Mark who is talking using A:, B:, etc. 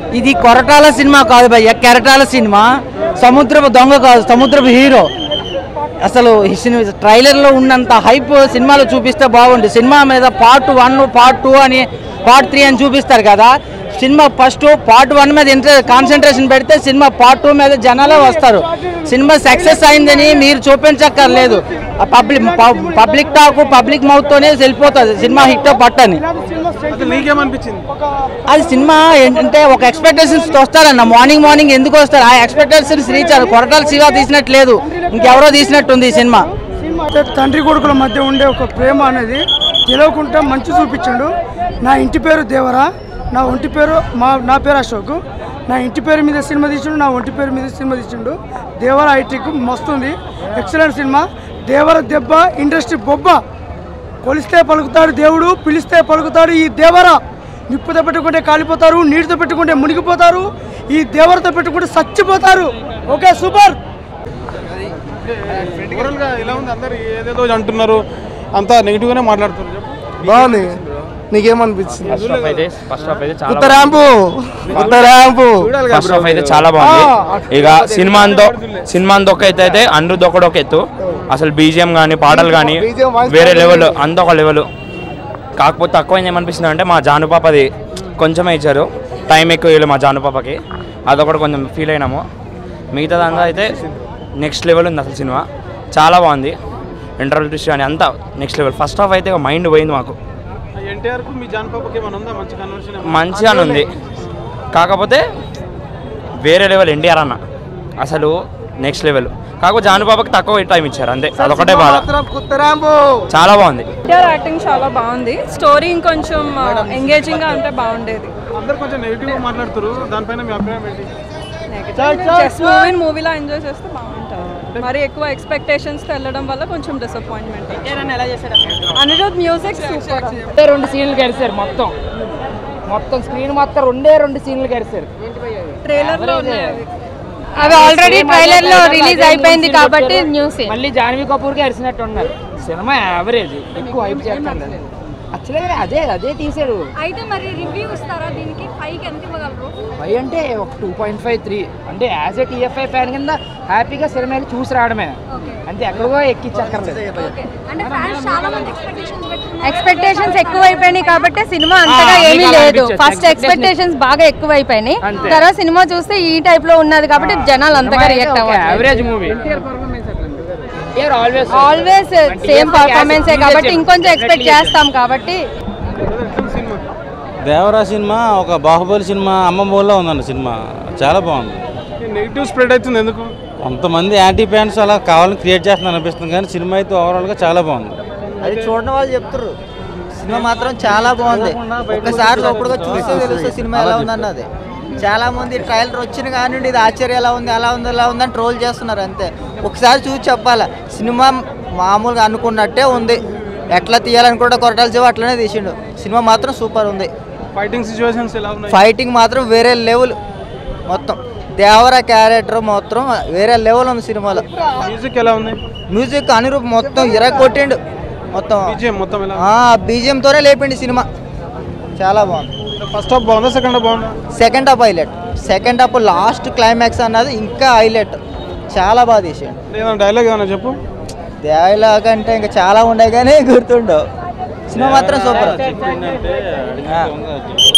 A: ఇది కొరటాల సినిమా కాదు భయ్య కెరటాల సినిమా సముద్రపు దొంగ కాదు సముద్రపు హీరో అసలు ఈ సినిమా ట్రైలర్లో ఉన్నంత హైప్ సినిమాలో చూపిస్తే బాగుంది సినిమా మీద పార్ట్ వన్ పార్ట్ టూ అని పార్ట్ త్రీ అని చూపిస్తారు కదా సినిమా ఫస్ట్ పార్ట్ వన్ మీద ఇంట్రెస్ట్ కాన్సన్ట్రేషన్ పెడితే సినిమా పార్ట్ టూ మీద జనాలే వస్తారు సినిమా సక్సెస్ అయిందని మీరు చూపించక్కర్లేదు పబ్లిక్ పబ్లిక్ టాక్ పబ్లిక్ మౌత్తోనే వెళ్ళిపోతుంది సినిమా హిట్ పట్టని
B: అసలు నీకేమనిపించింది
A: అది సినిమా ఏంటంటే ఒక ఎక్స్పెక్టేషన్స్ వస్తారన్న మార్నింగ్ మార్నింగ్ ఎందుకు వస్తారు ఆ ఎక్స్పెక్టేషన్స్ రీచ్ అవ్వరు కొరటాల శివ తీసినట్టు లేదు ఇంకెవరో తీసినట్టుంది ఈ సినిమా
C: అంటే తండ్రి కొడుకుల మధ్య ఉండే ఒక ప్రేమ అనేది తెలియకుండా మంచి చూపించాడు నా ఇంటి పేరు దేవరా నా ఒంటి పేరు మా నా పేరు అశోక్ నా ఇంటి పేరు మీద సినిమా తీసిండు నా ఒంటి పేరు మీద సినిమా తీసిండు దేవర ఐటీకి మస్తుంది ఎక్సలెంట్ సినిమా దేవర దెబ్బ ఇండస్ట్రీ బొబ్బ కొలిస్తే పలుకుతాడు దేవుడు పిలిస్తే పలుకుతాడు ఈ దేవర నిప్పుతో పెట్టుకుంటే కాలిపోతారు నీటితో పెట్టుకుంటే మునిగిపోతారు ఈ దేవరతో పెట్టుకుంటే చచ్చిపోతారు ఓకే సూపర్
B: ఓవరాల్ గా ఎలా ఉంది అందరు ఏదేదో అంటున్నారు అంతా నెగిటివ్ గానే మాట్లాడుతున్నారు చెప్పు.
D: బాగుంది నీకేమనిపించింది
E: ఫస్ట్ హాఫ్ అయితే ఫస్ట్ హాఫ్ అయితే చాలా
D: కొత్త ర్యాంపు కొత్త ర్యాంపు
B: చూడాలి
E: ఫస్ట్ హాఫ్ అయితే చాలా బాగుంది ఇక సినిమా అంతా సినిమా అంతా ఒక ఎత్తు అయితే అనిరుద్ధ్ ఒకటి ఒక ఎత్తు అసలు బీజిఎం కానీ పాటలు కానీ
D: BGM voice
E: వేరే లెవెల్ అంత ఒక లెవెల్ కాకపోతే తక్కువ ఏమనిపిస్తుంది అంటే మా జానుపాపది కొంచెమే ఇచ్చారు టైం ఎక్కువ ఇవ్వలేదు మా జానుపాపకి అదొకటి కొంచెం ఫీల్ అయినాము మిగతాదంతా అయితే నెక్స్ట్ లెవెల్ ఉంది అసలు సినిమా చాలా బాగుంది ఇంటర్వ్యూ ట్విస్ట్ కానీ అంతా నెక్స్ట్ లెవెల్ ఫస్ట్ హాఫ్ అయితే మైండ్ పోయింది మాకు
B: ఎన్టీఆర్ కు మీ జానపాపకి ఏమైనా ఉందా మంచి కన్వర్షన్
E: మంచిగానే ఉంది కాకపోతే వేరే లెవెల్ ఎన్టీఆర్ అన్న అసలు నెక్స్ట్ లెవెల్ కాకపోతే జానుబాబాకి తక్కువ టైం ఇచ్చారు అంతే అదొకటే బాధ
D: కొత్త ర్యాంపు
E: చాలా బాగుంది
F: ఎన్టీఆర్ యాక్టింగ్ చాలా బాగుంది స్టోరీ ఇంకొంచెం ఎంగేజింగ్ గా ఉంటే బాగుండేది
B: అందరు కొంచెం నెగిటివ్ గా మాట్లాడుతారు దానిపైన మీ అభిప్రాయం ఏంటి
F: చెస్ మూవీ మూవీలో ఎంజాయ్ చేస్తే బాగుంటుంది మరి ఎక్కువ ఎక్స్పెక్టేషన్స్ తో వెళ్ళడం వల్ల కొంచెం డిసప్పాయింట్మెంట్ ఎలా చేశాడు అనిరుద్ మ్యూజిక్ సూపర్
G: రెండే రెండు సీన్లు కలిసారు మొత్తం మొత్తం స్క్రీన్ మొత్తం రెండే రెండు సీన్లు కలిసారు
F: ట్రైలర్ లో ఉన్నాయి అవి.
H: అవి ఆల్రెడీ ట్రైలర్ లో రిలీజ్ అయిపోయింది కాబట్టి న్యూస్
G: మళ్ళీ జాన్వీ కపూర్ కి అరిసినట్టు ఉన్నారు సినిమా యావరేజ్ ఎక్కువ హైప్ చేస్తాను యాక్చువల్గా అదే అదే తీసాడు
H: అయితే మరి రివ్యూ ఇస్తారా దీనికి ఫైవ్ ఎంత ఇవ్వగలరు
G: ఫైవ్ అంటే ఒక టూ పాయింట్ ఫైవ్ త్రీ అంటే యాజ్ ఏ టీఎఫ్ఐ ఫ్యాన్ కింద హ్యాపీగా సినిమా వెళ్ళి చూసి రావడమే అంతే ఎక్కడికో ఎక్కించక్కర్లేదు
H: అంటే ఫ్యాన్స్ చాలా మంది ఎక్స్పెక్టేషన్స్ ఎక్స్పెక్టేషన్స్ ఎక్కువ అయిపోయినాయి కాబట్టి సినిమా అంతగా
G: ఆ,
H: ఏమీ
G: మీకు అలా
H: లేదు
G: అనిపించచ్చు.
H: ఫస్ట్ ఎక్స్పెక్టేషన్స్ బాగా ఎక్కువ అయిపోయినాయి
G: అంతే.
H: తర్వాత సినిమా చూస్తే ఈ టైప్ లో ఉన్నది కాబట్టి జనాలు అంతగా రియాక్ట్ అవ్వాలి
G: average movie always
H: always same పర్ఫార్మెన్సే కాబట్టి ఇంకొంచెం ఎక్స్పెక్ట్ చేస్తాం కాబట్టి
B: సినిమా
I: దేవరా సినిమా ఒక బాహుబలి సినిమా అమ్మమ్మూలో ఉందండి సినిమా చాలా బాగుంది
B: నెగిటివ్ స్ప్రెడ్ అవుతుంది ఎందుకు
I: కొంతమంది యాంటీ ఫ్యాన్స్ అలా కావాలని క్రియేట్ చేస్తున్నారు అనిపిస్తుంది కానీ సినిమా అయితే ఓవరాల్గా చాలా బాగుంది
A: అది చూడని వాళ్ళు చెప్తారు సినిమా మాత్రం చాలా బాగుంది ఒక్కసారి లోపలగా చూస్తే తెలుస్తుంది సినిమా ఎలా ఉందన్నది చాలా మంది ట్రైలర్ వచ్చిన కానివ్వండి ఇది ఆశ్చర్యం ఎలా ఉంది అలా ఉంది ఎలా ఉంది అని ట్రోల్ చేస్తున్నారు అంతే ఒకసారి చూసి చెప్పాలి సినిమా మామూలుగా అనుకున్నట్టే ఉంది ఎట్లా తీయాలనుకుంటే కొరటాల జీవ అట్లనే తీసిండు సినిమా మాత్రం సూపర్ ఉంది
B: ఫైటింగ్ సిచ్యువేషన్స్ ఎలా ఉన్నాయి
A: ఫైటింగ్ మాత్రం వేరే లెవెల్ మొత్తం దేవర క్యారెక్టర్ మొత్తం వేరే లెవెల్ ఉంది సినిమాలో
B: మ్యూజిక్ ఎలా ఉంది
A: మ్యూజిక్ అనిరూప్ మొత్తం ఇరగ కొట్టిండు మొత్తం
B: బీజిఎం మొత్తం ఎలా
A: బీజిఎం తోనే లేపిండి సినిమా చాలా బాగుంది
B: ఫస్ట్ హాఫ్ బాగుందా సెకండ్ హాఫ్ బాగుందా
A: second half highlight second half last climax అన్నది ఇంకా హైలైట్ చాలా బాగా తీసాడు
B: ఏదైనా డైలాగ్ ఏమైనా చెప్పు
A: డైలాగ్ అంటే ఇంకా చాలా ఉండే కానీ గుర్తుండవు సినిమా మాత్రం సూపర్
I: చెప్పిందంటే అడిగితే